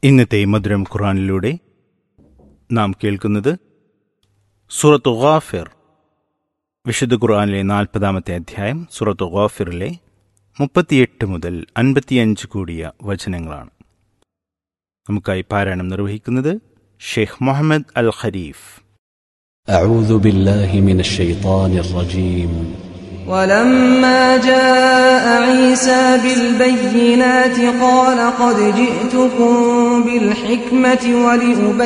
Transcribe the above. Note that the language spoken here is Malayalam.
ഇന്നത്തെ മധുരം ഖുറാനിലൂടെ നാം കേൾക്കുന്നത് സൂറത്ത് ഗാഫിർ വിശുദ്ധ ഖുർആനിലെ നാൽപ്പതാമത്തെ അധ്യായം സൂറത്ത് ഗാഫിറിലെ മുപ്പത്തിയെട്ട് മുതൽ അൻപത്തിയഞ്ച് കൂടിയ വചനങ്ങളാണ് നമുക്കായി പാരായണം നിർവഹിക്കുന്നത് ഷെയ്ഖ് മുഹമ്മദ് അൽ ഖരീഫ് أعوذ بالله من الشيطان الرجيم ولما جاء عيسى بالبينات قال قد جئتكم بالحكمة ولأبين